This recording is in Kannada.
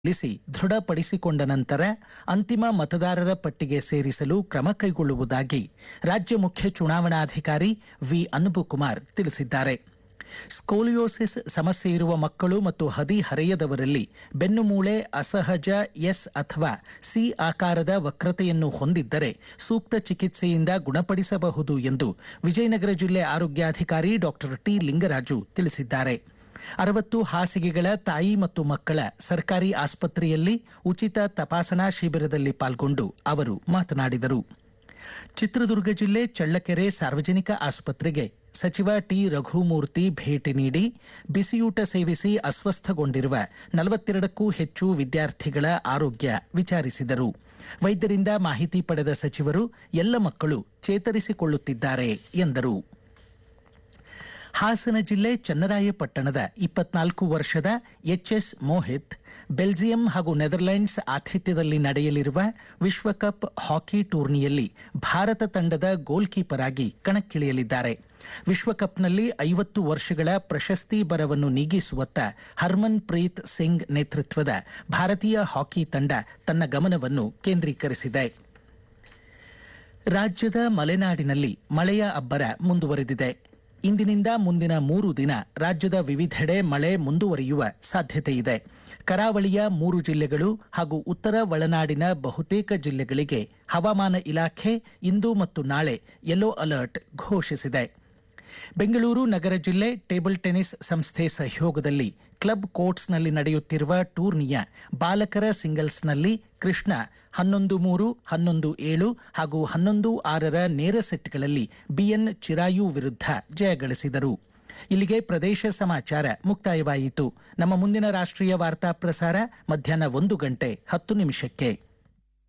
ಸಲ್ಲಿಸಿ ದೃಢಪಡಿಸಿಕೊಂಡ ನಂತರ ಅಂತಿಮ ಮತದಾರರ ಪಟ್ಟಿಗೆ ಸೇರಿಸಲು ಕ್ರಮ ಕೈಗೊಳ್ಳುವುದಾಗಿ ರಾಜ್ಯ ಮುಖ್ಯ ಚುನಾವಣಾಧಿಕಾರಿ ವಿ ಅನ್ಬುಕುಮಾರ್ ತಿಳಿಸಿದ್ದಾರೆ ಸ್ಕೋಲಿಯೋಸಿಸ್ ಸಮಸ್ಯೆ ಇರುವ ಮಕ್ಕಳು ಮತ್ತು ಹದಿಹರೆಯದವರಲ್ಲಿ ಬೆನ್ನುಮೂಳೆ ಅಸಹಜ ಎಸ್ ಅಥವಾ ಸಿ ಆಕಾರದ ವಕ್ರತೆಯನ್ನು ಹೊಂದಿದ್ದರೆ ಸೂಕ್ತ ಚಿಕಿತ್ಸೆಯಿಂದ ಗುಣಪಡಿಸಬಹುದು ಎಂದು ವಿಜಯನಗರ ಜಿಲ್ಲೆ ಆರೋಗ್ಯಾಧಿಕಾರಿ ಡಾಕ್ಟರ್ ಟಿ ಲಿಂಗರಾಜು ತಿಳಿಸಿದ್ದಾರೆ ಅರವತ್ತು ಹಾಸಿಗೆಗಳ ತಾಯಿ ಮತ್ತು ಮಕ್ಕಳ ಸರ್ಕಾರಿ ಆಸ್ಪತ್ರೆಯಲ್ಲಿ ಉಚಿತ ತಪಾಸಣಾ ಶಿಬಿರದಲ್ಲಿ ಪಾಲ್ಗೊಂಡು ಅವರು ಮಾತನಾಡಿದರು ಚಿತ್ರದುರ್ಗ ಜಿಲ್ಲೆ ಚಳ್ಳಕೆರೆ ಸಾರ್ವಜನಿಕ ಆಸ್ಪತ್ರೆಗೆ ಸಚಿವ ಟಿ ರಘುಮೂರ್ತಿ ಭೇಟಿ ನೀಡಿ ಬಿಸಿಯೂಟ ಸೇವಿಸಿ ಅಸ್ವಸ್ಥಗೊಂಡಿರುವ ನಲವತ್ತೆರಡಕ್ಕೂ ಹೆಚ್ಚು ವಿದ್ಯಾರ್ಥಿಗಳ ಆರೋಗ್ಯ ವಿಚಾರಿಸಿದರು ವೈದ್ಯರಿಂದ ಮಾಹಿತಿ ಪಡೆದ ಸಚಿವರು ಎಲ್ಲ ಮಕ್ಕಳು ಚೇತರಿಸಿಕೊಳ್ಳುತ್ತಿದ್ದಾರೆ ಎಂದರು ಹಾಸನ ಜಿಲ್ಲೆ ಚನ್ನರಾಯಪಟ್ಟಣದ ಇಪ್ಪತ್ನಾಲ್ಕು ವರ್ಷದ ಎಚ್ಎಸ್ ಮೋಹಿತ್ ಬೆಲ್ಜಿಯಂ ಹಾಗೂ ನೆದರ್ಲೆಂಡ್ಸ್ ಆತಿಥ್ಯದಲ್ಲಿ ನಡೆಯಲಿರುವ ವಿಶ್ವಕಪ್ ಹಾಕಿ ಟೂರ್ನಿಯಲ್ಲಿ ಭಾರತ ತಂಡದ ಗೋಲ್ ಕೀಪರ್ ಆಗಿ ಕಣಕ್ಕಿಳಿಯಲಿದ್ದಾರೆ ವಿಶ್ವಕಪ್ನಲ್ಲಿ ಐವತ್ತು ವರ್ಷಗಳ ಪ್ರಶಸ್ತಿ ಬರವನ್ನು ನೀಗಿಸುವತ್ತ ಹರ್ಮನ್ ಪ್ರೀತ್ ಸಿಂಗ್ ನೇತೃತ್ವದ ಭಾರತೀಯ ಹಾಕಿ ತಂಡ ತನ್ನ ಗಮನವನ್ನು ಕೇಂದ್ರೀಕರಿಸಿದೆ ರಾಜ್ಯದ ಮಲೆನಾಡಿನಲ್ಲಿ ಮಳೆಯ ಅಬ್ಬರ ಮುಂದುವರೆದಿದೆ ಇಂದಿನಿಂದ ಮುಂದಿನ ಮೂರು ದಿನ ರಾಜ್ಯದ ವಿವಿಧೆಡೆ ಮಳೆ ಮುಂದುವರಿಯುವ ಸಾಧ್ಯತೆ ಇದೆ ಕರಾವಳಿಯ ಮೂರು ಜಿಲ್ಲೆಗಳು ಹಾಗೂ ಉತ್ತರ ಒಳನಾಡಿನ ಬಹುತೇಕ ಜಿಲ್ಲೆಗಳಿಗೆ ಹವಾಮಾನ ಇಲಾಖೆ ಇಂದು ಮತ್ತು ನಾಳೆ ಯೆಲ್ಲೋ ಅಲರ್ಟ್ ಘೋಷಿಸಿದೆ ಬೆಂಗಳೂರು ನಗರ ಜಿಲ್ಲೆ ಟೇಬಲ್ ಟೆನಿಸ್ ಸಂಸ್ಥೆ ಸಹಯೋಗದಲ್ಲಿ ಕ್ಲಬ್ ಕೋರ್ಟ್ಸ್ನಲ್ಲಿ ನಡೆಯುತ್ತಿರುವ ಟೂರ್ನಿಯ ಬಾಲಕರ ಸಿಂಗಲ್ಸ್ನಲ್ಲಿ ಕೃಷ್ಣ ಹನ್ನೊಂದು ಮೂರು ಹನ್ನೊಂದು ಏಳು ಹಾಗೂ ಹನ್ನೊಂದು ಆರರ ನೇರ ಸೆಟ್ಗಳಲ್ಲಿ ಬಿಎನ್ ಚಿರಾಯು ವಿರುದ್ಧ ಜಯಗಳಿಸಿದರು ಇಲ್ಲಿಗೆ ಪ್ರದೇಶ ಸಮಾಚಾರ ಮುಕ್ತಾಯವಾಯಿತು ನಮ್ಮ ಮುಂದಿನ ರಾಷ್ಟ್ರೀಯ ವಾರ್ತಾ ಪ್ರಸಾರ ಮಧ್ಯಾಹ್ನ ಒಂದು ಗಂಟೆ ಹತ್ತು ನಿಮಿಷಕ್ಕೆ